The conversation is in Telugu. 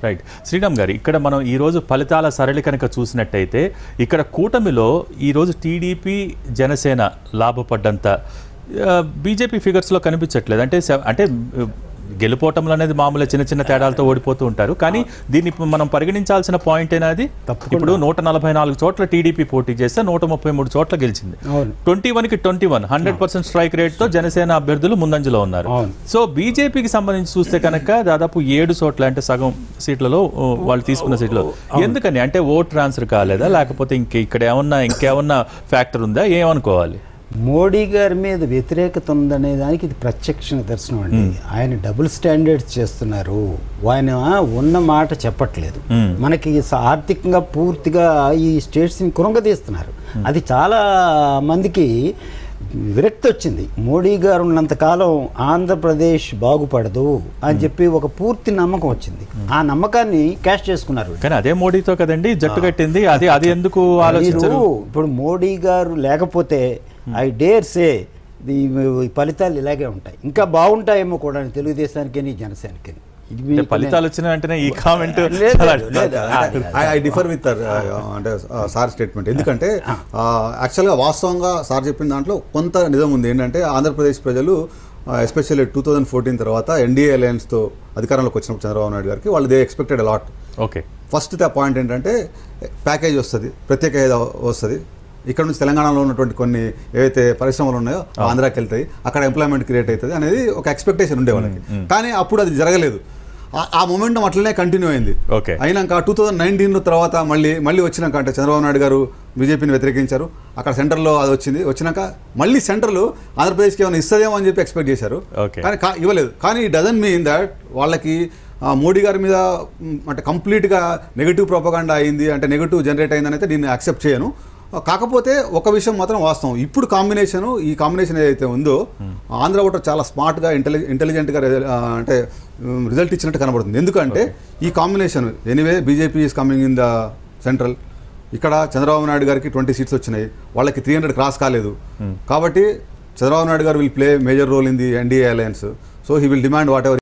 రైట్ శ్రీరామ్ గారు ఇక్కడ మనం ఈ రోజు ఫలితాల సరళి కనుక చూసినట్టయితే ఇక్కడ కూటమిలో ఈ రోజు టీడీపీ జనసేన లాభపడ్డంత బీజేపీ ఫిగర్స్లో కనిపించట్లేదు అంటే సె- అంటే ఆ, గెలుపోవటంలో అనేది మామూలు చిన్న చిన్న తేడాలతో ఓడిపోతూ ఉంటారు కానీ దీన్ని ఇప్పుడు మనం పరిగణించాల్సిన పాయింట్ అనేది ఇప్పుడు నూట నలభై నాలుగు చోట్ల టీడీపీ పోటీ చేస్తే నూట ముప్పై మూడు చోట్ల గెలిచింది అవును ట్వంటీ వన్ కి twenty one hundred percent strike rate తో జనసేన అభ్యర్థులు ముందంజలో ఉన్నారు అవును. సో బీజేపీకి సంబంధించి చూస్తే కనుక దాదాపు ఏడు చోట్ల అంటే సగం సీట్లలో ఓ, వాళ్ళు తీసుకున్న సీట్లు ఎందుకని అంటే ఓట్ ట్రాన్స్ఫర్ కాలేదా లేకపోతే ఇంక ఇక్కడ ఏమన్నా ఇంకేమన్నా ఫ్యాక్టర్ ఉందా ఏమనుకోవాలి మోడీ గారి మీద వ్యతిరేకత ఉందనే దానికి ఇది ప్రత్యక్ష నిదర్శనం అండి ఆయన డబుల్ స్టాండర్డ్స్ చేస్తున్నారు ఆయన ఉన్న మాట చెప్పట్లేదు మ్మ్. మనకి స- ఆర్థికంగా పూర్తిగా ఈ స్టేట్స్ని కురంగదీస్తున్నారు అది చాలా మందికి విరక్తి వచ్చింది మోడీ గారు ఉన్నంతకాలం ఆంధ్రప్రదేశ్ బాగుపడదు అని చెప్పి ఒక పూర్తి నమ్మకం వచ్చింది ఆ నమ్మకాన్ని క్యాష్ చేసుకున్నారు కానీ అదే మోడీతో కదండి జట్టు కట్టింది అది అది ఎందుకు మీరు ఆలోచించరు ఇప్పుడు మోడీ గారు లేకపోతే ఐ డేర్ సే ఈ ఫలితాలు ఇలాగే ఉంటాయి ఇంకా బాగుంటాయేమో కూడా తెలుగుదేశానికి జనసేనకి ఇది అంటే మీకు ఫలితాలు వచ్చిన వెంటనే ఈ కామెంట్ లేదు, చాలా లేదు. ఐ డిఫర్ విత్ అంటే సార్ స్టేట్మెంట్ ఎందుకంటే యాక్చువల్గా వాస్తవంగా సార్ చెప్పిన దాంట్లో కొంత నిజం ఉంది ఏంటంటే ఆంధ్రప్రదేశ్ ప్రజలు ఎస్పెషల్లీ టూ థౌజండ్ ఫోర్టీన్ తర్వాత ఎన్డీఏ అలయన్స్తో అధికారంలోకి వచ్చినప్పుడు చంద్రబాబు నాయుడు గారికి వాళ్ళు they expected a lot okay first point ఏంటంటే ప్యాకేజ్ వస్తుంది ప్రత్యేక హోదా వస్తుంది ఇక్కడ నుంచి తెలంగాణలో ఉన్నటువంటి కొన్ని ఏవైతే పరిశ్రమలు ఉన్నాయో అవి ఆంధ్రాకి వెళ్తాయి అక్కడ ఎంప్లాయ్మెంట్ క్రియేట్ అవుతుంది అనేది ఒక ఎక్స్పెక్టేషన్ ఉండే వాళ్ళకి కానీ అప్పుడు అది జరగలేదు ఆ- ఆ మూమెంట్ అట్లనే కంటిన్యూ అయింది Okay. అయినాక టూ థౌజండ్ నైన్టీన్ తర్వాత మళ్ళీ మళ్ళీ వచ్చినాక అంటే చంద్రబాబు నాయుడు గారు బీజేపీని వ్యతిరేకించారు అక్కడ సెంటర్లో అది వచ్చింది వచ్చినాక మళ్ళీ సెంటర్లో ఆంధ్రప్రదేశ్కి ఏమైనా ఇస్తుందేమో అని చెప్పి ఎక్స్పెక్ట్ చేశారు Okay. కానీ కా- ఇవ్వలేదు కానీ డజన్ మీన్ దట్ వాళ్ళకి ఆ, మోడీ గారి మీద మ్, అంటే కంప్లీట్గా నెగిటివ్ ప్రోపగాండా అయింది అంటే నెగిటివ్ జనరేట్ అయిందని అయితే దీన్ని యాక్సెప్ట్ చేయను ఆ, కాకపోతే ఒక విషయం మాత్రం వాస్తవం ఇప్పుడు కాంబినేషన్ ఈ కాంబినేషన్ ఏదైతే ఉందో ఆంధ్ర ఓటర్ చాలా స్మార్ట్గా ఇంటెలి ఇంటెలిజెంట్గా అంటే రిజల్ట్ ఇచ్చినట్టు కనబడుతుంది ఎందుకంటే ఈ combination anyway BJP is coming in the central ఇక్కడ చంద్రబాబు నాయుడు గారికి ట్వంటీ సీట్స్ వచ్చినాయి వాళ్ళకి త్రీ హండ్రెడ్ క్రాస్ కాలేదు కాబట్టి Chandrababu Naidu garu will play major role in the NDA alliance so he will demand what ever